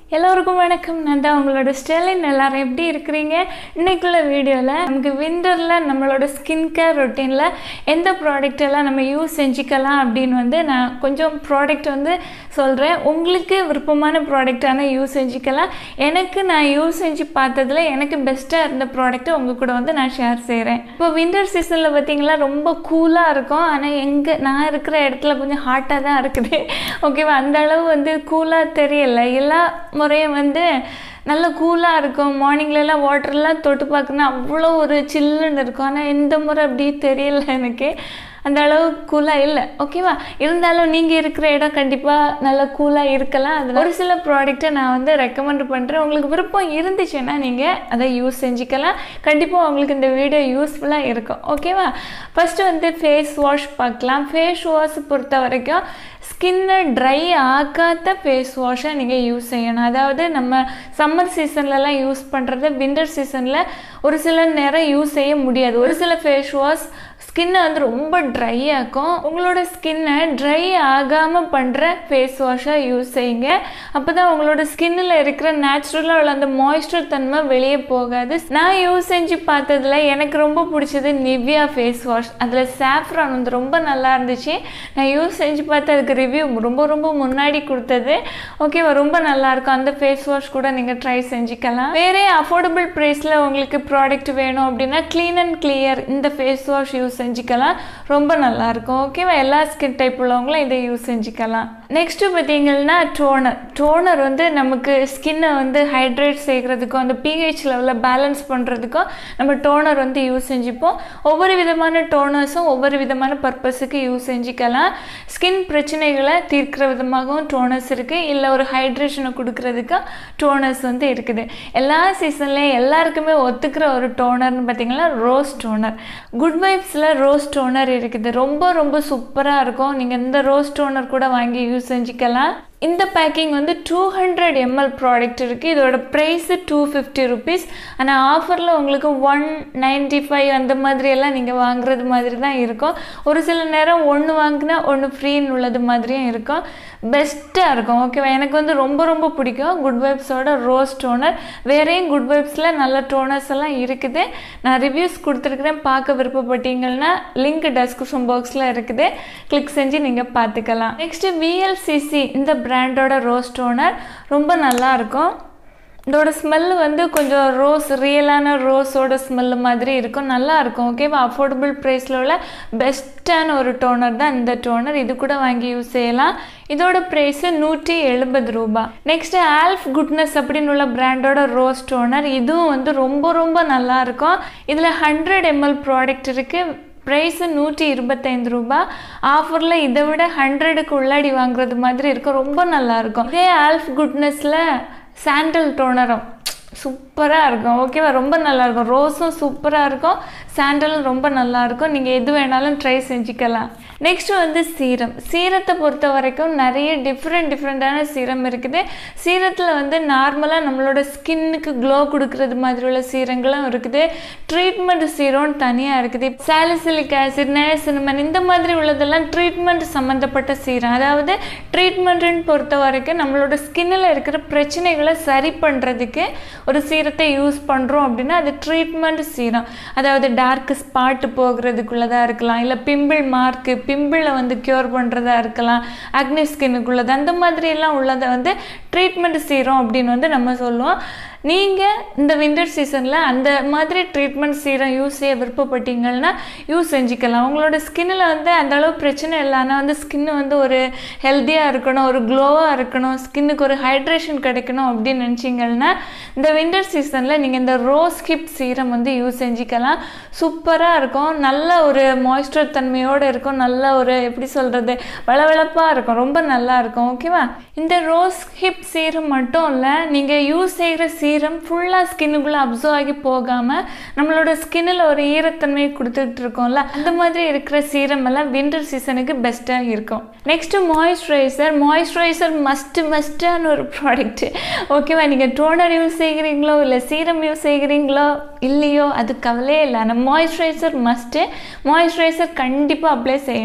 எல்லோருக்கும் வணக்கம் நான் தான் உங்களோட ஸ்டெலின் எல்லாரும் எப்படி இருக்கிறீங்க இன்னைக்குள்ள வீடியோவில் நமக்கு விண்டரில் நம்மளோட ஸ்கின் கேர் ரொட்டீனில் எந்த ப்ராடக்ட் எல்லாம் நம்ம யூஸ் செஞ்சுக்கலாம் அப்படின்னு வந்து நான் கொஞ்சம் ப்ராடக்ட் வந்து சொல்கிறேன் உங்களுக்கு விருப்பமான ப்ராடக்டான யூஸ் செஞ்சுக்கலாம் எனக்கு நான் யூஸ் செஞ்சு பார்த்ததுல எனக்கு பெஸ்ட்டாக இருந்த ப்ராடக்ட்டை உங்கள் கூட வந்து நான் ஷேர் செய்கிறேன் இப்போ விண்டர் சீசனில் பார்த்தீங்களா ரொம்ப கூலாக இருக்கும் ஆனால் எங்கே நான் இருக்கிற இடத்துல கொஞ்சம் ஹாட்டாக தான் இருக்குது ஓகேவா அந்த அளவு வந்து கூலாக தெரியல எல்லா முறையும் வந்து நல்ல கூலாக இருக்கும் மார்னிங்லலாம் வாட்டர்லாம் தொட்டு பார்க்கணும் அவ்வளோ ஒரு சில்லுன்னு இருக்கும் ஆனால் இந்த முறை அப்படி தெரியல எனக்கு அந்த அளவு கூலாக இல்லை ஓகேவா இருந்தாலும் நீங்கள் இருக்கிற இடம் கண்டிப்பாக நல்ல கூலாக இருக்கலாம் அது ஒரு சில ப்ராடக்ட்டை நான் வந்து ரெக்கமெண்ட் பண்ணுறேன் உங்களுக்கு விருப்பம் இருந்துச்சுன்னா நீங்கள் அதை யூஸ் செஞ்சுக்கலாம் கண்டிப்பாக உங்களுக்கு இந்த வீடியோ யூஸ்ஃபுல்லாக இருக்கும் ஓகேவா ஃபஸ்ட்டு வந்து ஃபேஸ் வாஷ் பார்க்கலாம் ஃபேஸ் வாஷ் பொறுத்த வரைக்கும் ஸ்கின்னை ட்ரை ஆக்காத ஃபேஸ் வாஷை நீங்கள் யூஸ் செய்யணும் அதாவது நம்ம சம்மர் சீசன்லலாம் யூஸ் பண்ணுறது விண்டர் சீசனில் ஒரு சில நேரம் யூஸ் செய்ய முடியாது ஒரு சில ஃபேஸ் வாஷ் ஸ்கின்னை வந்து ரொம்ப ட்ரை ஆக்கும் உங்களோட ஸ்கின்னை ட்ரை ஆகாமல் பண்ணுற ஃபேஸ் வாஷாக யூஸ் செய்யுங்க அப்போ தான் உங்களோட ஸ்கின்னில் இருக்கிற நேச்சுரலாக உள்ள அந்த மாய்ஸ்சர் தன்மை வெளியே போகாது நான் யூஸ் செஞ்சு பார்த்ததுல எனக்கு ரொம்ப பிடிச்சது நிவ்யா ஃபேஸ் வாஷ் அதில் சாஃப்ரான் வந்து ரொம்ப நல்லா இருந்துச்சு நான் யூஸ் செஞ்சு பார்த்து அதுக்கு ரிவ்யூ ரொம்ப ரொம்ப முன்னாடி கொடுத்தது ஓகேவா ரொம்ப நல்லாயிருக்கும் அந்த ஃபேஸ் வாஷ் கூட நீங்கள் ட்ரை செஞ்சுக்கலாம் வேறே அஃபோர்டபுள் ப்ரைஸில் உங்களுக்கு ப்ராடக்ட் வேணும் அப்படின்னா க்ளீன் அண்ட் கிளியர் இந்த ஃபேஸ் வாஷ் யூஸ் செஞ்சுக்கலாம் ரொம்ப நல்லாயிருக்கும் ஓகேவா எல்லா ஸ்கின் டைப் உள்ளவங்களும் இதை யூஸ் செஞ்சுக்கலாம் நெக்ஸ்ட்டு பார்த்தீங்கன்னா டோனர் டோனர் வந்து நமக்கு ஸ்கின்னை வந்து ஹைட்ரேட் செய்கிறதுக்கும் அந்த பிஹெச் லெவலில் பேலன்ஸ் பண்ணுறதுக்கும் நம்ம டோனர் வந்து யூஸ் செஞ்சுப்போம் ஒவ்வொரு விதமான டோனர்ஸும் ஒவ்வொரு விதமான பர்பஸுக்கு யூஸ் செஞ்சுக்கலாம் ஸ்கின் பிரச்சனைகளை தீர்க்கிற விதமாகவும் டோனர்ஸ் இருக்குது இல்லை ஒரு ஹைட்ரேஷனை கொடுக்கறதுக்கு டோனர்ஸ் வந்து இருக்குது எல்லா சீசன்லேயும் எல்லாருக்குமே ஒத்துக்கிற ஒரு டோனர்னு பார்த்தீங்கன்னா ரோஸ் டோனர் குட் வைப்ஸில் ரோஸ் டோனர் இருக்குது ரொம்ப ரொம்ப சூப்பராக இருக்கும் நீங்கள் இந்த ரோஸ் டோனர் கூட வாங்கி யூஸ் செஞ்சுக்கலாம் இந்த பேக்கிங் வந்து டூ ஹண்ட்ரட் எம்எல் ப்ராடக்ட் இருக்குது இதோட ப்ரைஸு டூ ஃபிஃப்டி ருபீஸ் ஆனால் ஆஃபரில் உங்களுக்கு ஒன் நைன்டி ஃபைவ் அந்த மாதிரியெல்லாம் நீங்கள் வாங்குறது மாதிரி தான் இருக்கும் ஒரு சில நேரம் ஒன்று வாங்கினா ஒன்று ஃப்ரீன்னு உள்ளது மாதிரியும் இருக்கும் பெஸ்ட்டாக இருக்கும் ஓகேவா எனக்கு வந்து ரொம்ப ரொம்ப பிடிக்கும் குட் வைப்ஸோட ரோஸ் டோனர் வேறையும் குட் வைப்ஸில் நல்ல டோனர்ஸ் எல்லாம் இருக்குது நான் ரிவ்யூஸ் கொடுத்துருக்குறேன் பார்க்க விருப்பப்பட்டீங்கன்னா லிங்க் டெஸ்கிரிப்ஷன் பாக்ஸில் இருக்குது கிளிக் செஞ்சு நீங்கள் பார்த்துக்கலாம் நெக்ஸ்ட்டு விஎல்சிசி இந்த பிராண்டோட ரோஸ் டோனர் ரொம்ப நல்லா இருக்கும் இதோட ஸ்மெல் வந்து கொஞ்சம் ரோஸ் ரியலான ரோஸோட ஸ்மெல் மாதிரி இருக்கும் நல்லா இருக்கும் ஓகேவா அஃபோர்டபுள் ப்ரைஸில் உள்ள பெஸ்ட்டான ஒரு டோனர் தான் இந்த டோனர் இது கூட வாங்கி யூஸ் செய்யலாம் இதோட ப்ரைஸு நூற்றி எழுபது ரூபா நெக்ஸ்ட்டு ஆல்ஃப் குட்னஸ் அப்படின்னு உள்ள பிராண்டோட ரோஸ் டோனர் இதுவும் வந்து ரொம்ப ரொம்ப நல்லா இருக்கும் இதில் ஹண்ட்ரட் எம்எல் ப்ராடக்ட் இருக்குது ப்ரைஸு நூற்றி இருபத்தைந்து ரூபா ஆஃபரில் இதை விட ஹண்ட்ரடுக்கு உள்ளாடி வாங்குறது மாதிரி இருக்கும் ரொம்ப நல்லாயிருக்கும் இதே ஆல்ஃப் குட்னஸில் சாண்டல் டோனரும் சூப்பராக இருக்கும் ஓகேவா ரொம்ப நல்லாயிருக்கும் ரோஸும் சூப்பராக இருக்கும் சாண்டலும் ரொம்ப நல்லாயிருக்கும் நீங்கள் எது வேணாலும் ட்ரை செஞ்சுக்கலாம் நெக்ஸ்ட்டு வந்து சீரம் சீரத்தை பொறுத்த வரைக்கும் நிறைய டிஃப்ரெண்ட் டிஃப்ரெண்ட்டான சீரம் இருக்குது சீரத்தில் வந்து நார்மலாக நம்மளோட ஸ்கின்னுக்கு க்ளோ கொடுக்கறது மாதிரி உள்ள சீரங்களும் இருக்குது ட்ரீட்மெண்ட் சீரம்னு தனியாக இருக்குது சாலிசிலிக் ஆசிட் நயசினமன் இந்த மாதிரி உள்ளதெல்லாம் ட்ரீட்மெண்ட் சம்மந்தப்பட்ட சீரம் அதாவது ட்ரீட்மெண்ட்டுன்னு பொறுத்த வரைக்கும் நம்மளோட ஸ்கின்னில் இருக்கிற பிரச்சனைகளை சரி பண்ணுறதுக்கு ஒரு சீரத்தை யூஸ் பண்ணுறோம் அப்படின்னா அது ட்ரீட்மெண்ட் சீரம் அதாவது டார்க் ஸ்பாட்டு போகிறதுக்குள்ளதாக இருக்கலாம் இல்லை பிம்பிள் மார்க்கு பிம்பிளை வந்து க்யூர் பண்ணுறதா இருக்கலாம் அக்னி ஸ்கின்னுக்குள்ளது அந்த மாதிரி எல்லாம் உள்ளதை வந்து ட்ரீட்மெண்ட் சீரம் அப்படின்னு வந்து நம்ம சொல்லுவோம் நீங்கள் இந்த விண்டர் சீசனில் அந்த மாதிரி ட்ரீட்மெண்ட் சீரம் யூஸ் செய்ய விருப்பப்பட்டீங்கன்னா யூஸ் செஞ்சுக்கலாம் உங்களோட ஸ்கின்னில் வந்து அந்த அளவு பிரச்சனை இல்லைனா வந்து ஸ்கின்னு வந்து ஒரு ஹெல்த்தியாக இருக்கணும் ஒரு க்ளோவாக இருக்கணும் ஸ்கின்னுக்கு ஒரு ஹைட்ரேஷன் கிடைக்கணும் அப்படின்னு நினச்சிங்கன்னா இந்த விண்டர் சீசனில் நீங்கள் இந்த ரோஸ் ஹிப் சீரம் வந்து யூஸ் செஞ்சுக்கலாம் சூப்பராக இருக்கும் நல்ல ஒரு மாய்ஸ்சர் தன்மையோடு இருக்கும் நல்ல ஒரு எப்படி சொல்கிறது வளவளப்பாக இருக்கும் ரொம்ப நல்லா இருக்கும் ஓகேவா இந்த ரோஸ் ஹிப் சீரம் மட்டும் இல்லை நீங்கள் யூஸ் செய்கிற சீரம் சீரம் ஃபுல்லாக ஸ்கின்னுக்குள்ளே அப்சர்வ் ஆகி போகாமல் நம்மளோட ஸ்கின்னில் ஒரு ஈரத்தன்மையை கொடுத்துட்டு இருக்கோம்ல அந்த மாதிரி இருக்கிற சீரம் எல்லாம் வின்டர் சீசனுக்கு பெஸ்ட்டாக இருக்கும் நெக்ஸ்ட்டு மாய்ஸ்சரைசர் மாய்ஸ்சரைசர் மஸ்ட்டு மஸ்ட்டான ஒரு ப்ராடக்ட்டு ஓகேவா நீங்கள் டோனர் யூஸ் செய்கிறீங்களோ இல்லை சீரம் யூஸ் செய்கிறீங்களோ இல்லையோ அது கவலையே இல்லை ஆனால் மாய்ஸ்சரைசர் மஸ்ட்டு மாய்ஸ்சரைசர் கண்டிப்பாக அப்ளை செய்யணும்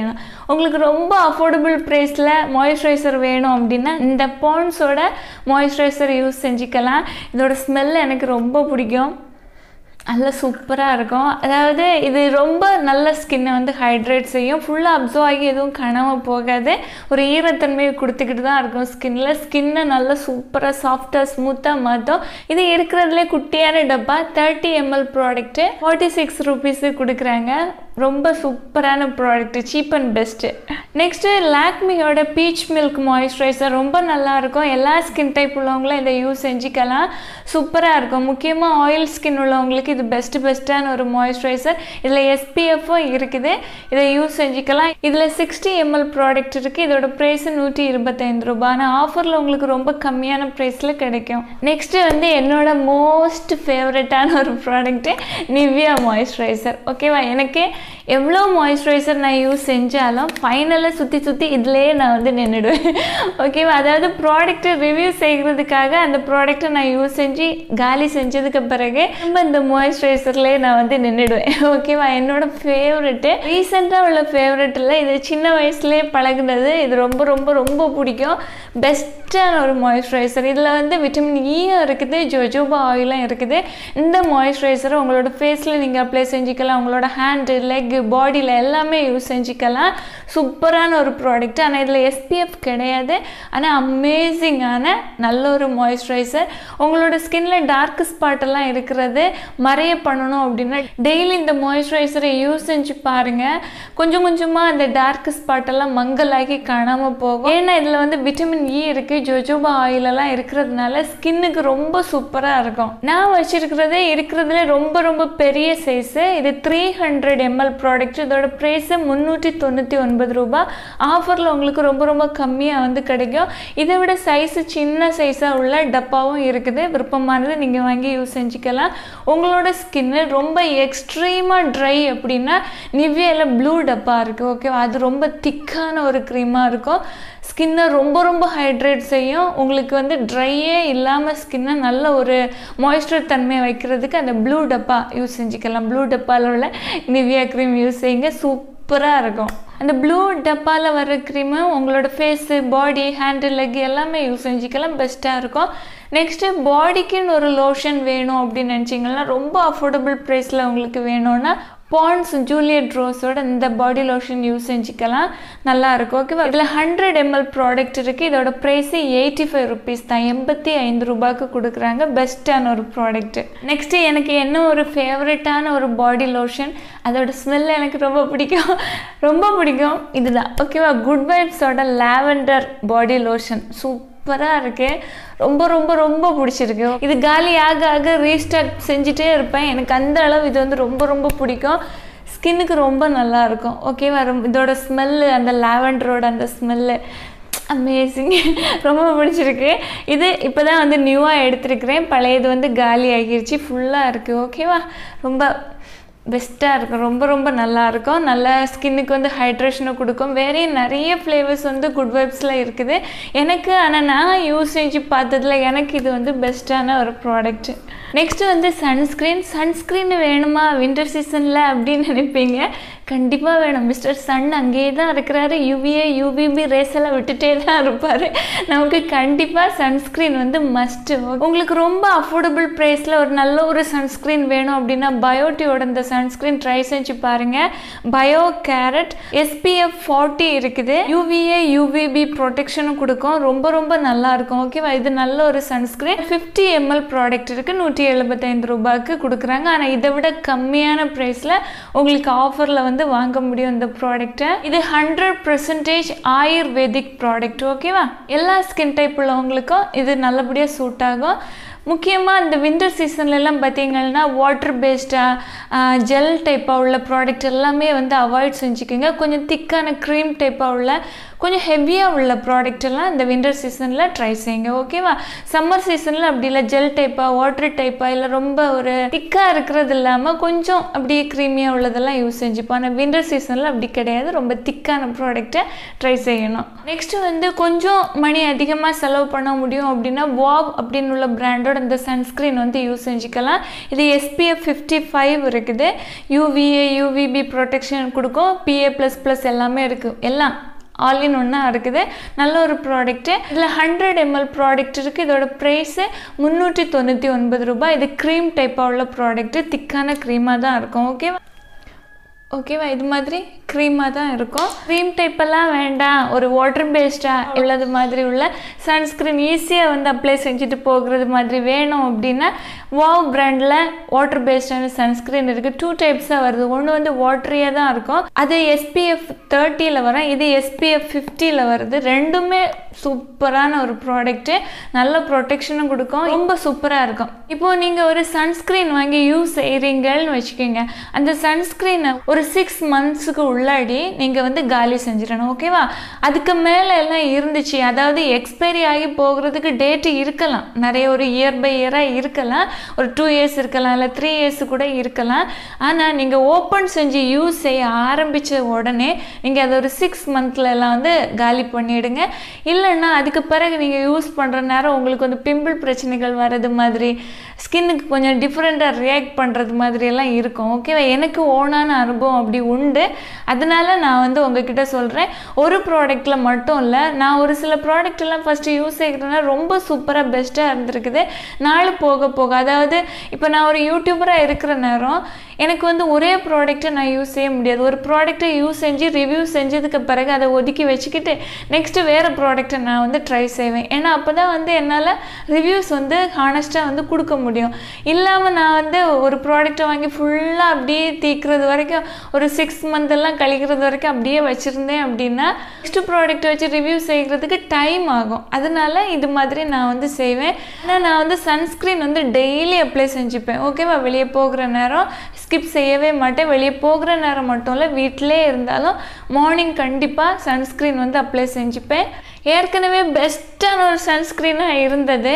உங்களுக்கு ரொம்ப அஃபோர்டபுள் ப்ரைஸில் மாய்ஸ்சரைசர் வேணும் அப்படின்னா இந்த பாண்ட்ஸோட மாய்ஸ்சரைசர் யூஸ் செஞ்சுக்கலாம் இதோட ஸ்மெல் எனக்கு ரொம்ப பிடிக்கும் நல்ல சூப்பராக இருக்கும் அதாவது இது ரொம்ப நல்ல ஸ்கின்னை வந்து ஹைட்ரேட் செய்யும் ஃபுல்லாக அப்சர்வ் ஆகி எதுவும் காணாமல் போகாது ஒரு ஈரத்தன்மையை கொடுத்துக்கிட்டு தான் இருக்கும் ஸ்கின்னில் ஸ்கின்னை நல்லா சூப்பராக சாஃப்டாக ஸ்மூத்தாக மாற்றும் இது இருக்கிறதுலே குட்டியான டப்பா thirty ML product forty six rupees கொடுக்குறாங்க ரொம்ப சூப்பரான product cheap and best next லாக்மியோட பீச் மில்க் மாய்ஸ்சரைசர் ரொம்ப நல்லாயிருக்கும் எல்லா ஸ்கின் டைப் உள்ளவங்களும் இதை யூஸ் செஞ்சுக்கலாம் சூப்பராக இருக்கும் முக்கியமாக ஆயில் ஸ்கின் உள்ளவங்களுக்கு இது பெஸ்ட்டு பெஸ்ட்டான ஒரு மாய்ஸ்சரைசர் இதில் எஸ்பிஎஃப்பும் இருக்குது இதை யூஸ் செஞ்சுக்கலாம் இதில் சிக்ஸ்டி எம்எல் ப்ராடக்ட் இருக்குது இதோட ப்ரைஸ் நூற்றி இருபத்தைந்து ரூபாய் ஆனால் ஆஃபரில் உங்களுக்கு ரொம்ப கம்மியான ப்ரைஸில் கிடைக்கும் நெக்ஸ்ட்டு வந்து என்னோட மோஸ்ட் ஃபேவரட்டான ஒரு ப்ராடக்ட்டு நிவ்யா மாய்ஸ்சரைசர் ஓகேவா எனக்கு எவ்வளோ மாய்ஸ்சரைசர் நான் யூஸ் செஞ்சாலும் ஃபைனலாக சுற்றி சுற்றி இதிலேயே நான் வந்து நின்றுடுவேன் ஓகேவா அதாவது ப்ராடக்ட்டை ரிவ்யூ செய்கிறதுக்காக அந்த ப்ராடக்ட்டை நான் யூஸ் செஞ்சு காலி செஞ்சதுக்கு பிறகு நம்ம இந்த மாய்ஸ்சரைசர்லேயே நான் வந்து நின்றுடுவேன் ஓகேவா என்னோட ஃபேவரெட்டு ரீசெண்டாக உள்ள ஃபேவரெட்டில் இது சின்ன வயசுலேயே பழகுனது இது ரொம்ப ரொம்ப ரொம்ப பிடிக்கும் பெஸ்ட்டான ஒரு மாய்ஸ்சரைசர் இதில் வந்து விட்டமின் ஈயும் இருக்குது ஜோஜோபா ஆயிலும் இருக்குது இந்த மாய்ஸ்சரைசரை உங்களோட ஃபேஸில் நீங்கள் அப்ளை செஞ்சுக்கலாம் உங்களோட ஹேண்டு லெக்கு பாடியில் எல்லாமே யூஸ் செஞ்சுக்கலாம் சூப்பரான ஒரு ப்ராடக்ட் ஆனால் இதில் எஸ்பிஎஃப் கிடையாது ஆனால் அமேசிங்கான நல்ல ஒரு மாய்ஸ்சரைசர் உங்களோட ஸ்கின்ல டார்க் ஸ்பாட் எல்லாம் இருக்கிறது மறைய பண்ணணும் அப்படின்னா டெய்லி இந்த மாய்ஸ்சரைசரை யூஸ் செஞ்சு பாருங்கள் கொஞ்சம் கொஞ்சமாக அந்த டார்க் ஸ்பாட் எல்லாம் மங்கலாகி காணாமல் போகும் ஏன்னா இதில் வந்து விட்டமின் இ இருக்குது ஜோஜோபா ஆயிலெல்லாம் இருக்கிறதுனால ஸ்கின்னுக்கு ரொம்ப சூப்பராக இருக்கும் நான் வச்சிருக்கிறதே இருக்கிறதுல ரொம்ப ரொம்ப பெரிய சைஸு இது த்ரீ ஹண்ட்ரட் எம்எல் ப்ராடக்ட் இதோட ப்ரைஸு முந்நூற்றி தொண்ணூற்றி ஒன்பது ரூபாய் ஆஃபரில் உங்களுக்கு ரொம்ப ரொம்ப கம்மியாக வந்து கிடைக்கும் இதை விட சைஸு சின்ன சைஸாக உள்ள டப்பாவும் இருக்குது விருப்பமானது நீங்கள் வாங்கி யூஸ் செஞ்சுக்கலாம் உங்களோட ஸ்கின்னு ரொம்ப எக்ஸ்ட்ரீமாக ட்ரை அப்படின்னா நிவ்யாவில் ப்ளூ டப்பா இருக்குது ஓகேவா அது ரொம்ப திக்கான ஒரு க்ரீமாக இருக்கும் ஸ்கின்னை ரொம்ப ரொம்ப ஹைட்ரேட் செய்யும் உங்களுக்கு வந்து ட்ரையே இல்லாமல் ஸ்கின்னை நல்ல ஒரு மாய்ஸ்சர் தன்மையை வைக்கிறதுக்கு அந்த ப்ளூ டப்பா யூஸ் செஞ்சுக்கலாம் ப்ளூ டப்பாவில் உள்ள நிவ்யா க்ரீம் யூஸ் செய்யுங்க சூப்பராக இருக்கும் அந்த ப்ளூ டப்பாவில் வர க்ரீமு உங்களோட ஃபேஸு பாடி ஹேண்டு லெக் எல்லாமே யூஸ் செஞ்சுக்கலாம் பெஸ்ட்டாக இருக்கும் நெக்ஸ்ட்டு பாடிக்குன்னு ஒரு லோஷன் வேணும் அப்படின்னு நினச்சிங்கன்னா ரொம்ப அஃபோர்டபுள் ப்ரைஸில் உங்களுக்கு வேணும்னா பாண்ட்ஸ் ஜூலியட் ரோஸோட இந்த பாடி லோஷன் யூஸ் செஞ்சுக்கலாம் நல்லா இருக்கும் ஓகேவா இதில் ஹண்ட்ரட் எம்எல் ப்ராடக்ட் இருக்குது இதோட ப்ரைஸு எயிட்டி ஃபைவ் ருபீஸ் தான் எண்பத்தி ஐந்து ரூபாய்க்கு கொடுக்குறாங்க பெஸ்ட்டான ஒரு ப்ராடக்ட்டு நெக்ஸ்ட்டு எனக்கு என்ன ஒரு ஃபேவரட்டான ஒரு பாடி லோஷன் அதோட ஸ்மெல் எனக்கு ரொம்ப பிடிக்கும் ரொம்ப பிடிக்கும் இதுதான் ஓகேவா குட் வைப்ஸோட லாவெண்டர் பாடி லோஷன் சூப் சூப்பராக இருக்குது ரொம்ப ரொம்ப ரொம்ப பிடிச்சிருக்கு இது காலி ஆக ஆக ரீஸ்டார்ட் செஞ்சுட்டே இருப்பேன் எனக்கு அந்த அளவு இது வந்து ரொம்ப ரொம்ப பிடிக்கும் ஸ்கின்னுக்கு ரொம்ப நல்லா இருக்கும் ஓகேவா ரொம்ப இதோட ஸ்மெல்லு அந்த லாவெண்டரோட அந்த ஸ்மெல்லு அமேசிங் ரொம்ப பிடிச்சிருக்கு இது இப்போ தான் வந்து நியூவாக எடுத்திருக்கிறேன் பழையது வந்து காலி ஆகிருச்சு ஃபுல்லாக இருக்குது ஓகேவா ரொம்ப பெஸ்ட்டாக இருக்கும் ரொம்ப ரொம்ப நல்லா இருக்கும் நல்ல ஸ்கின்னுக்கு வந்து ஹைட்ரேஷனை கொடுக்கும் வேறே நிறைய ஃப்ளேவர்ஸ் வந்து குட் வைப்ஸில் இருக்குது எனக்கு ஆனால் நான் யூஸ் செஞ்சு பார்த்ததுல எனக்கு இது வந்து பெஸ்ட்டான ஒரு ப்ராடக்ட் நெக்ஸ்ட்டு வந்து சன்ஸ்க்ரீன் சன்ஸ்க்ரீன் வேணுமா வின்டர் சீசனில் அப்படின்னு நினைப்பீங்க கண்டிப்பாக வேணும் மிஸ்டர் சன் அங்கேயே தான் இருக்கிறாரு யூவிஏ யூவிபி ரேஸ் எல்லாம் விட்டுட்டே தான் இருப்பார் நமக்கு கண்டிப்பாக சன்ஸ்க்ரீன் வந்து மஸ்ட்டு உங்களுக்கு ரொம்ப அஃபோர்டபுள் ப்ரைஸில் ஒரு நல்ல ஒரு சன்ஸ்க்ரீன் வேணும் அப்படின்னா பயோட்டியோட இந்த சன்ஸ்க்ரீன் ட்ரை செஞ்சு பாருங்கள் பயோ கேரட் எஸ்பிஎஃப் ஃபார்ட்டி இருக்குது யூவிஏ யூவிபி ப்ரொடெக்ஷனும் கொடுக்கும் ரொம்ப ரொம்ப நல்லா இருக்கும் ஓகேவா இது நல்ல ஒரு சன்ஸ்க்ரீன் ஃபிஃப்டி எம்எல் ப்ராடக்ட் இருக்குது நூற்றி எழுபத்தைந்து ரூபாய்க்கு கொடுக்குறாங்க ஆனால் இதை விட கம்மியான ப்ரைஸில் உங்களுக்கு ஆஃபரில் வந்து வாங்க முடியும் இந்த ப்ராடக்ட்டை இது ஹண்ட்ரட் பர்சன்டேஜ் ஆயுர்வேதிக் ப்ராடக்ட் ஓகேவா எல்லா ஸ்கின் டைப் உள்ளவங்களுக்கும் இது நல்லபடியாக சூட் ஆகும் முக்கியமாக இந்த வின்டர் சீசன்லலாம் பார்த்தீங்கன்னா வாட்டர் பேஸ்டாக ஜெல் டைப்பாக உள்ள ப்ராடக்ட் எல்லாமே வந்து அவாய்ட் செஞ்சுக்கோங்க கொஞ்சம் திக்கான க்ரீம் டைப்பாக உள்ள கொஞ்சம் ஹெவியாக உள்ள ப்ராடக்ட் எல்லாம் இந்த வின்டர் சீசனில் ட்ரை செய்யுங்க ஓகேவா சம்மர் சீசனில் அப்படி இல்லை ஜெல் டைப்பாக வாட்டர் டைப்பாக இல்லை ரொம்ப ஒரு திக்காக இருக்கிறது இல்லாமல் கொஞ்சம் அப்படியே க்ரீமியாக உள்ளதெல்லாம் யூஸ் செஞ்சுப்போம் ஆனால் வின்டர் சீசனில் அப்படி கிடையாது ரொம்ப திக்கான ப்ராடக்ட்டை ட்ரை செய்யணும் நெக்ஸ்ட்டு வந்து கொஞ்சம் மணி அதிகமாக செலவு பண்ண முடியும் அப்படின்னா வாவ் அப்படின்னு உள்ள பிராண்டோட பிராண்டோட இந்த சன்ஸ்க்ரீன் வந்து யூஸ் செஞ்சுக்கலாம் இது எஸ்பிஎஃப் ஃபிஃப்டி ஃபைவ் இருக்குது யூவிஏ யூவிபி ப்ரொடெக்ஷன் கொடுக்கும் பிஏ ப்ளஸ் ப்ளஸ் எல்லாமே இருக்குது எல்லாம் ஆல் இன் ஒன்றா இருக்குது நல்ல ஒரு ப்ராடக்ட்டு இதில் ஹண்ட்ரட் எம்எல் ப்ராடக்ட் இருக்குது இதோட ப்ரைஸு முந்நூற்றி தொண்ணூற்றி ஒன்பது ரூபாய் இது க்ரீம் டைப்பாக உள்ள ப்ராடக்ட்டு திக்கான க்ரீமாக தான் இருக்கும் ஓகேவா ஓகேவா இது மாதிரி க்ரீமாக தான் இருக்கும் க்ரீம் டைப்பெல்லாம் வேண்டாம் ஒரு வாட்டர் பேஸ்டாக உள்ளது மாதிரி உள்ள சன்ஸ்க்ரீன் ஈஸியாக வந்து அப்ளை செஞ்சுட்டு போகிறது மாதிரி வேணும் அப்படின்னா வாவ் பிராண்டில் வாட்டர் பேஸ்டான சன்ஸ்க்ரீன் இருக்குது டூ டைப்ஸாக வருது ஒன்று வந்து வாட்டரியாக தான் இருக்கும் அது எஸ்பிஎஃப் தேர்ட்டியில் வரும் இது எஸ்பிஎஃப் ஃபிஃப்டியில் வருது ரெண்டுமே சூப்பரான ஒரு ப்ராடக்ட்டு நல்ல ப்ரொடெக்ஷனும் கொடுக்கும் ரொம்ப சூப்பராக இருக்கும் இப்போது நீங்கள் ஒரு சன்ஸ்க்ரீன் வாங்கி யூஸ் செய்கிறீங்கன்னு வச்சுக்கோங்க அந்த சன்ஸ்க்ரீனை ஒரு சிக்ஸ் மந்த்ஸுக்கு உள்ளாடி நீங்கள் வந்து காலி செஞ்சிடணும் ஓகேவா அதுக்கு மேலே எல்லாம் இருந்துச்சு அதாவது எக்ஸ்பைரி ஆகி போகிறதுக்கு டேட்டு இருக்கலாம் நிறைய ஒரு இயர் பை இயராக இருக்கலாம் ஒரு டூ இயர்ஸ் இருக்கலாம் இல்லை த்ரீ இயர்ஸ் கூட இருக்கலாம் ஆனால் நீங்கள் ஓப்பன் செஞ்சு யூஸ் செய்ய ஆரம்பித்த உடனே நீங்கள் அதை ஒரு சிக்ஸ் மந்த்ல எல்லாம் வந்து காலி பண்ணிவிடுங்க இல்லைன்னா அதுக்கு பிறகு நீங்கள் யூஸ் பண்ணுற நேரம் உங்களுக்கு வந்து பிம்பிள் பிரச்சனைகள் வர்றது மாதிரி ஸ்கின்னுக்கு கொஞ்சம் டிஃப்ரெண்ட்டாக ரியாக்ட் பண்ணுறது மாதிரி எல்லாம் இருக்கும் ஓகேவா எனக்கு ஓனான அனுபவம் அப்படி உண்டு அதனால நான் வந்து உங்ககிட்ட சொல்கிறேன் ஒரு ப்ராடக்ட்டில் மட்டும் இல்லை நான் ஒரு சில ப்ராடக்ட் எல்லாம் ஃபஸ்ட்டு யூஸ் செய்கிறதுனா ரொம்ப சூப்பராக பெஸ்ட்டாக இருந்திருக்குது நாள் போக போக அதாவது இப்போ நான் ஒரு யூடியூபராக இருக்கிற நேரம் எனக்கு வந்து ஒரே ப்ராடக்ட்டை நான் யூஸ் செய்ய முடியாது ஒரு ப்ராடக்ட்டை யூஸ் செஞ்சு ரிவ்யூ செஞ்சதுக்கு பிறகு அதை ஒதுக்கி வச்சுக்கிட்டு நெக்ஸ்ட்டு வேறு ப்ராடக்ட்டை நான் வந்து ட்ரை செய்வேன் ஏன்னா அப்போ தான் வந்து என்னால் ரிவ்யூஸ் வந்து ஹானஸ்ட்டாக வந்து கொடுக்க முடியும் இல்லாமல் நான் வந்து ஒரு ப்ராடக்ட்டை வாங்கி ஃபுல்லாக அப்படியே தீக்கிறது வரைக்கும் ஒரு சிக்ஸ் மந்த் எல்லாம் கழிக்கிறது வரைக்கும் அப்படியே வச்சுருந்தேன் அப்படின்னா நெக்ஸ்ட் ப்ராடக்ட் வச்சு ரிவ்யூ செய்கிறதுக்கு டைம் ஆகும் அதனால இது மாதிரி நான் வந்து செய்வேன் ஆனால் நான் வந்து சன்ஸ்க்ரீன் வந்து டெய்லி அப்ளை செஞ்சுப்பேன் ஓகேவா வெளியே போகிற நேரம் ஸ்கிப் செய்யவே மாட்டேன் வெளியே போகிற நேரம் மட்டும் இல்லை வீட்டிலே இருந்தாலும் மார்னிங் கண்டிப்பாக சன்ஸ்க்ரீன் வந்து அப்ளை செஞ்சுப்பேன் ஏற்கனவே பெஸ்ட்டான ஒரு சன்ஸ்க்ரீனாக இருந்தது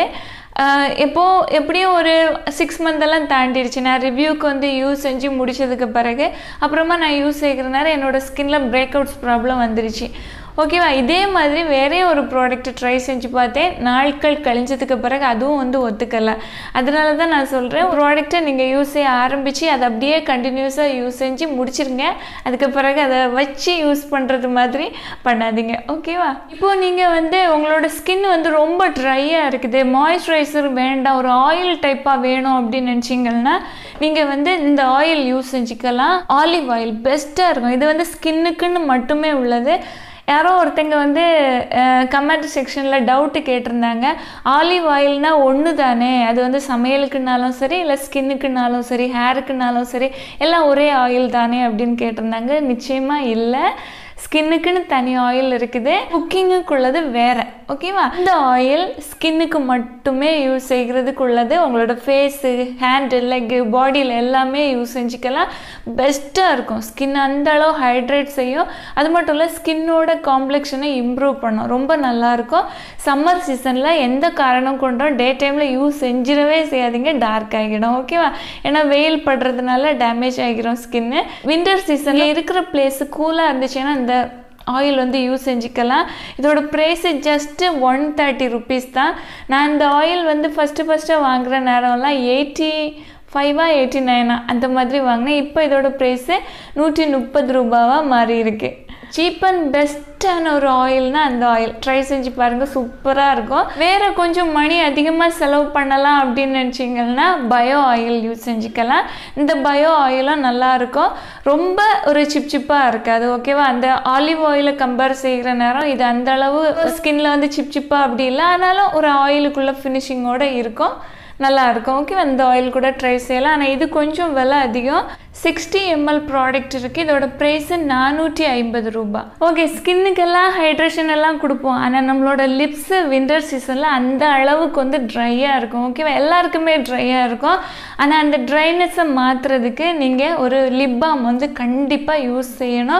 இப்போது எப்படியும் ஒரு சிக்ஸ் மந்த்தெல்லாம் தாண்டிடுச்சு நான் ரிவ்யூக்கு வந்து யூஸ் செஞ்சு முடிச்சதுக்கு பிறகு அப்புறமா நான் யூஸ் செய்கிறனால என்னோடய ஸ்கின்ல பிரேக் அவுட்ஸ் ப்ராப்ளம் வந்துருச்சு ஓகேவா இதே மாதிரி வேறே ஒரு ப்ராடக்ட் ட்ரை செஞ்சு பார்த்தேன் நாட்கள் கழிஞ்சதுக்கு பிறகு அதுவும் வந்து ஒத்துக்கலை அதனால தான் நான் சொல்கிறேன் ப்ராடக்ட்டை நீங்கள் யூஸ் செய்ய ஆரம்பித்து அதை அப்படியே கண்டினியூஸாக யூஸ் செஞ்சு முடிச்சிருங்க அதுக்கு பிறகு அதை வச்சு யூஸ் பண்ணுறது மாதிரி பண்ணாதீங்க ஓகேவா இப்போது நீங்கள் வந்து உங்களோட ஸ்கின் வந்து ரொம்ப ட்ரையாக இருக்குது மாய்ஸ்சரைசர் வேண்டாம் ஒரு ஆயில் டைப்பாக வேணும் அப்படின்னு நினச்சிங்கன்னா நீங்கள் வந்து இந்த ஆயில் யூஸ் செஞ்சுக்கலாம் ஆலிவ் ஆயில் பெஸ்ட்டாக இருக்கும் இது வந்து ஸ்கின்னுக்குன்னு மட்டுமே உள்ளது யாரோ ஒருத்தங்க வந்து கமெண்ட் செக்ஷனில் டவுட்டு கேட்டிருந்தாங்க ஆலிவ் ஆயில்னால் ஒன்று தானே அது வந்து சமையலுக்குனாலும் சரி இல்லை ஸ்கின்னுக்குனாலும் சரி ஹேருக்குனாலும் சரி எல்லாம் ஒரே ஆயில் தானே அப்படின்னு கேட்டிருந்தாங்க நிச்சயமாக இல்லை ஸ்கின்னுக்குன்னு தனி ஆயில் இருக்குது குக்கிங்குக்குள்ளது வேற ஓகேவா இந்த ஆயில் ஸ்கின்னுக்கு மட்டுமே யூஸ் செய்கிறதுக்கு உள்ளது உங்களோட ஃபேஸு ஹேண்டு லெக்கு பாடியில் எல்லாமே யூஸ் செஞ்சுக்கலாம் பெஸ்ட்டாக இருக்கும் ஸ்கின் அந்த அளவு ஹைட்ரேட் செய்யும் அது மட்டும் இல்லை ஸ்கின்னோட காம்ப்ளெக்ஷனை இம்ப்ரூவ் பண்ணும் ரொம்ப நல்லாயிருக்கும் சம்மர் சீசனில் எந்த காரணம் கொண்டும் டே டைமில் யூஸ் செஞ்சிடவே செய்யாதீங்க டார்க் ஆகிடும் ஓகேவா ஏன்னா வெயில் படுறதுனால டேமேஜ் ஆகிரும் ஸ்கின்னு வின்டர் சீசனில் இருக்கிற பிளேஸு கூலாக இருந்துச்சுன்னா இந்த ஆயில் வந்து யூஸ் செஞ்சுக்கலாம் இதோட price just one thirty rupees தான் நான் இந்த ஆயில் வந்து ஃபஸ்ட்டு ஃபஸ்ட்டு வாங்குகிற நேரம்லாம் எயிட்டி ஃபைவா எயிட்டி நைனா அந்த மாதிரி வாங்கினேன் இப்போ இதோட ப்ரைஸு நூற்றி முப்பது ரூபாவாக மாறி இருக்கு சீப் அண்ட் பெஸ்ட்டான ஒரு ஆயில்னா அந்த ஆயில் ட்ரை செஞ்சு பாருங்கள் சூப்பராக இருக்கும் வேறு கொஞ்சம் மணி அதிகமாக செலவு பண்ணலாம் அப்படின்னு நினச்சிங்கன்னா பயோ ஆயில் யூஸ் செஞ்சுக்கலாம் இந்த பயோ ஆயிலும் நல்லாயிருக்கும் ரொம்ப ஒரு சிப் சிப்பாக இருக்காது ஓகேவா அந்த ஆலிவ் ஆயிலை கம்பேர் செய்கிற நேரம் இது அந்த அளவு ஸ்கின்ல வந்து சிப் சிப்பாக அப்படி இல்லை ஆனாலும் ஒரு ஆயிலுக்குள்ளே ஃபினிஷிங்கோடு இருக்கும் நல்லா இருக்கும் ஓகே அந்த ஆயில் கூட ட்ரை செய்யலாம் ஆனால் இது கொஞ்சம் விலை அதிகம் சிக்ஸ்டி எம்எல் ப்ராடக்ட் இருக்குது இதோட ப்ரைஸு நானூற்றி ஐம்பது ரூபா ஓகே ஸ்கின்னுக்கெல்லாம் ஹைட்ரேஷன் எல்லாம் கொடுப்போம் ஆனால் நம்மளோட லிப்ஸு வின்டர் சீசனில் அந்த அளவுக்கு வந்து ட்ரையாக இருக்கும் ஓகேவா எல்லாருக்குமே ட்ரையாக இருக்கும் ஆனால் அந்த ட்ரைனஸை மாற்றுறதுக்கு நீங்கள் ஒரு லிப் பாம் வந்து கண்டிப்பாக யூஸ் செய்யணும்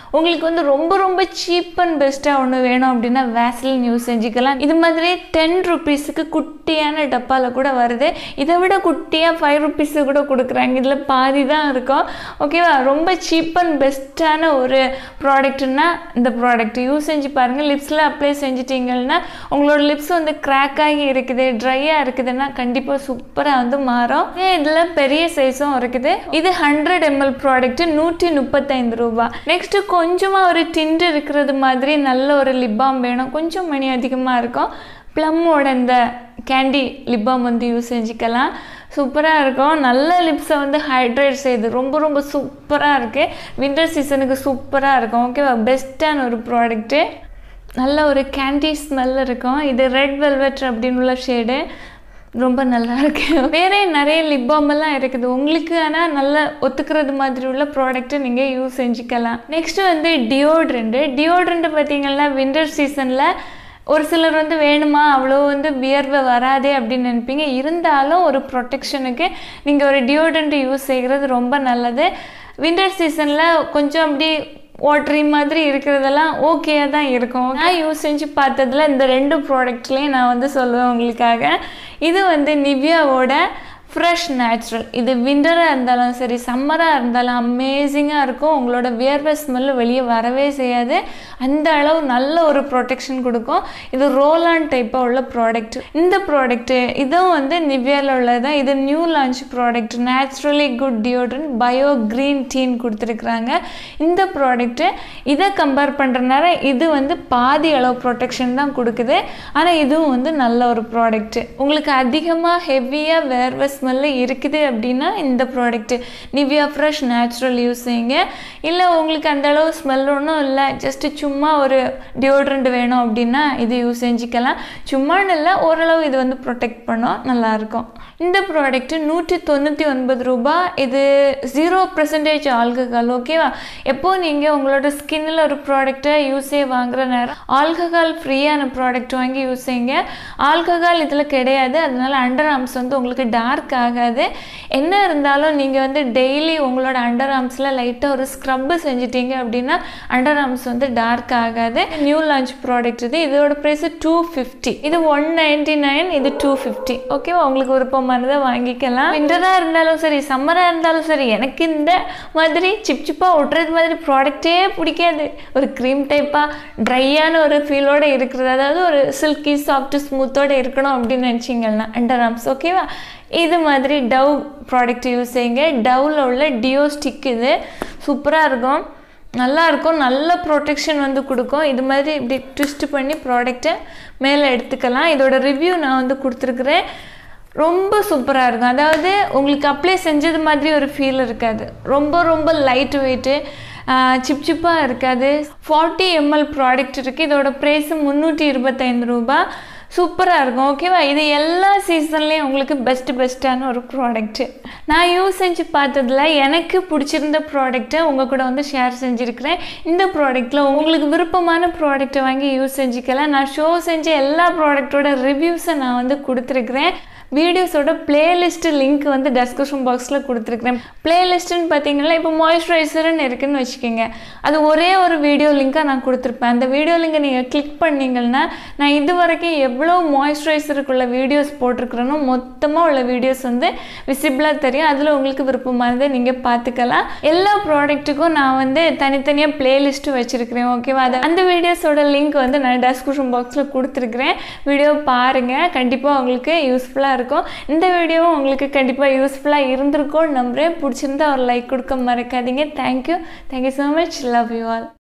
உங்களுக்கு வந்து ரொம்ப ரொம்ப சீப் அண்ட் பெஸ்ட்டாக ஒன்று வேணும் அப்படின்னா வேஸ்லின் யூஸ் செஞ்சுக்கலாம் இது மாதிரி டென் ருபீஸுக்கு குட்டியான டப்பாவில் கூட வருது இதை விட குட்டியாக ஃபைவ் ருபீஸு கூட கொடுக்குறாங்க இதில் பாதி தான் இருக்கும் ஓகேவா ரொம்ப சீப் அண்ட் பெஸ்ட்டான ஒரு ப்ராடக்ட்னா இந்த ப்ராடக்ட் யூஸ் செஞ்சு பாருங்கள் லிப்ஸில் அப்ளை செஞ்சிட்டிங்கன்னா உங்களோட லிப்ஸ் வந்து கிராக் ஆகி இருக்குது ட்ரையாக இருக்குதுன்னா கண்டிப்பாக சூப்பராக வந்து மாறும் இதில் பெரிய சைஸும் இருக்குது இது ஹண்ட்ரட் எம்எல் ப்ராடக்ட் நூற்றி முப்பத்தைந்து ரூபா நெக்ஸ்ட்டு கொஞ்சமாக ஒரு டிண்டு இருக்கிறது மாதிரி நல்ல ஒரு லிப்பாம் வேணும் கொஞ்சம் மணி அதிகமாக இருக்கும் ப்ளம்மோட இந்த கேண்டி லிப்பாம் வந்து யூஸ் செஞ்சுக்கலாம் சூப்பராக இருக்கும் நல்ல லிப்ஸை வந்து ஹைட்ரேட் செய்யுது ரொம்ப ரொம்ப சூப்பராக இருக்குது வின்டர் சீசனுக்கு சூப்பராக இருக்கும் ஓகேவா பெஸ்ட்டான ஒரு ப்ராடக்ட்டு நல்ல ஒரு கேண்டி ஸ்மெல் இருக்கும் இது ரெட் வெல்வெட் அப்படின்னு உள்ள ஷேடு ரொம்ப நல்லா இருக்கு வேற நிறைய லிப் பாம் எல்லாம் இருக்குது உங்களுக்கு ஆனால் நல்லா ஒத்துக்கிறது மாதிரி உள்ள ப்ராடக்ட்டை நீங்கள் யூஸ் செஞ்சுக்கலாம் நெக்ஸ்ட் வந்து டியோட்ரண்ட்டு டியோட்ரண்ட்டு பார்த்தீங்கன்னா வின்டர் சீசனில் ஒரு சிலர் வந்து வேணுமா அவ்வளோ வந்து வியர்வை வராதே அப்படின்னு நினைப்பீங்க இருந்தாலும் ஒரு ப்ரொடெக்ஷனுக்கு நீங்கள் ஒரு டியோட்ரண்ட் யூஸ் செய்கிறது ரொம்ப நல்லது வின்டர் சீசனில் கொஞ்சம் அப்படி வாட்ரி மாதிரி இருக்கிறதெல்லாம் ஓகேயாக தான் இருக்கும் நான் யூஸ் செஞ்சு பார்த்ததில் இந்த ரெண்டு ப்ராடக்ட்லேயும் நான் வந்து சொல்லுவேன் உங்களுக்காக இது வந்து நிவ்யாவோட ஃப்ரெஷ் நேச்சுரல் இது விண்டராக இருந்தாலும் சரி சம்மராக இருந்தாலும் அமேசிங்காக இருக்கும் உங்களோட வியர்வை ஸ்மெல்லு வெளியே வரவே செய்யாது அந்த அளவு நல்ல ஒரு ப்ரொடெக்ஷன் கொடுக்கும் இது ரோல் ஆன் டைப்பாக உள்ள ப்ராடக்ட் இந்த ப்ராடக்ட்டு இதுவும் வந்து நிவ்யாவில் உள்ளது இது new launch product naturally good deodorant bio green tea கொடுத்துருக்குறாங்க இந்த ப்ராடக்ட்டு இதை கம்பேர் பண்ணுறனால இது வந்து பாதி அளவு ப்ரொடெக்ஷன் தான் கொடுக்குது ஆனால் இதுவும் வந்து நல்ல ஒரு ப்ராடக்ட்டு உங்களுக்கு அதிகமாக ஹெவியாக வேர்வை ஸ்மெல்லு இருக்குது அப்படின்னா இந்த product Nivea fresh natural use செய்யுங்க இல்லை உங்களுக்கு அந்த அளவு ஸ்மெல் ஒன்றும் இல்லை ஜஸ்ட்டு சும்மா ஒரு டியோட்ரண்ட் வேணும் அப்படின்னா இது யூஸ் செஞ்சுக்கலாம் சும்மான்னு இல்லை ஓரளவு இது வந்து ப்ரொடெக்ட் பண்ணோம் நல்லாயிருக்கும் இந்த ப்ராடக்ட்டு நூற்றி தொண்ணூற்றி ஒன்பது ரூபா இது ஜீரோ பர்சன்டேஜ் ஆல்கஹால் ஓகேவா எப்போ நீங்கள் உங்களோட ஸ்கின்னில் ஒரு ப்ராடக்டை யூஸே வாங்குற நேரம் ஆல்கஹால் ஃப்ரீயான ப்ராடக்ட் வாங்கி யூஸ் செய்யுங்க ஆல்கஹால் இதில் கிடையாது அதனால அண்டர் ஆர்ம்ஸ் வந்து உங்களுக்கு டார்க் ஆகாது என்ன இருந்தாலும் நீங்கள் வந்து டெய்லி உங்களோட அண்டர் ஆர்ம்ஸில் லைட்டாக ஒரு ஸ்க்ரப்பு செஞ்சிட்டீங்க அப்படின்னா அண்டர் ஆர்ம்ஸ் வந்து டார்க் ஆகாது நியூ லான்ச் ப்ராடக்ட் இது இதோட ப்ரைஸ் டூ ஃபிஃப்டி இது ஒன் நைன்டி நைன் இது டூ ஃபிஃப்டி ஓகேவா உங்களுக்கு விருப்பமானதை வாங்கிக்கலாம் விண்டராக இருந்தாலும் சரி சம்மராக இருந்தாலும் சரி எனக்கு இந்த மாதிரி சிப் சிப்பாக ஒட்டுறது மாதிரி ப்ராடக்டே பிடிக்காது ஒரு க்ரீம் டைப்பாக ட்ரையான ஒரு ஃபீலோடு இருக்கிறது அதாவது ஒரு சில்கி சாஃப்ட் ஸ்மூத்தோடு இருக்கணும் அப்படின்னு நினச்சிங்கன்னா அண்டர் ஆர்ம்ஸ் ஓகேவா இது மாதிரி டவ் ப்ராடக்ட் யூஸ் செய்யுங்க டவ்வில் உள்ள டியோ ஸ்டிக் இது சூப்பராக இருக்கும் நல்லா இருக்கும் நல்ல ப்ரொடெக்ஷன் வந்து கொடுக்கும் இது மாதிரி இப்படி ட்விஸ்ட் பண்ணி ப்ராடக்டை மேலே எடுத்துக்கலாம் இதோட ரிவ்யூ நான் வந்து கொடுத்துருக்குறேன் ரொம்ப சூப்பராக இருக்கும் அதாவது உங்களுக்கு அப்ளை செஞ்சது மாதிரி ஒரு ஃபீல் இருக்காது ரொம்ப ரொம்ப லைட் வெயிட்டு சிப் சிப்பாக இருக்காது ஃபார்ட்டி எம்எல் ப்ராடக்ட் இருக்குது இதோட ப்ரைஸு முந்நூற்றி இருபத்தைந்து ரூபா சூப்பராக இருக்கும் ஓகேவா இது எல்லா சீசன்லேயும் உங்களுக்கு பெஸ்ட்டு பெஸ்ட்டான ஒரு ப்ராடக்ட்டு நான் யூஸ் செஞ்சு பார்த்ததில் எனக்கு பிடிச்சிருந்த ப்ராடக்ட்டை உங்கள் கூட வந்து ஷேர் செஞ்சுருக்கிறேன் இந்த ப்ராடக்ட்டில் உங்களுக்கு விருப்பமான ப்ராடக்ட்டை வாங்கி யூஸ் செஞ்சுக்கலாம் நான் ஷோ செஞ்ச எல்லா ப்ராடக்ட்டோட ரிவ்யூஸை நான் வந்து கொடுத்துருக்குறேன் வீடியோஸோட பிளேலிஸ்ட் லிங்க் வந்து டெஸ்கிரிப்ஷன் பாக்ஸில் கொடுத்துருக்குறேன் பிளேலிஸ்ட்டுன்னு பார்த்தீங்கன்னா இப்போ மாய்ஸ்சரைசர்னு இருக்குன்னு வச்சுக்கோங்க அது ஒரே ஒரு வீடியோ லிங்காக நான் கொடுத்துருப்பேன் அந்த வீடியோ லிங்கை நீங்கள் கிளிக் பண்ணிங்கன்னா நான் இது வரைக்கும் எவ்வளோ மாய்ஸ்சரைசருக்குள்ள வீடியோஸ் போட்டிருக்கிறேனோ மொத்தமாக உள்ள வீடியோஸ் வந்து விசிபிளாக தெரியும் அதில் உங்களுக்கு விருப்பமானதை நீங்கள் பார்த்துக்கலாம் எல்லா ப்ராடக்ட்டுக்கும் நான் வந்து தனித்தனியாக பிளேலிஸ்ட்டு வச்சுருக்கிறேன் ஓகேவா அது அந்த வீடியோஸோட லிங்க் வந்து நான் டெஸ்கிரிப்ஷன் பாக்ஸில் கொடுத்துருக்குறேன் வீடியோ பாருங்கள் கண்டிப்பாக உங்களுக்கு யூஸ்ஃபுல்லாக இருக்கும் இந்த வீடியோவும் உங்களுக்கு கண்டிப்பாக யூஸ்ஃபுல்லாக இருந்திருக்கும்னு நம்புகிறேன் பிடிச்சிருந்தா ஒரு லைக் கொடுக்க மறக்காதீங்க thank you thank you so much love you all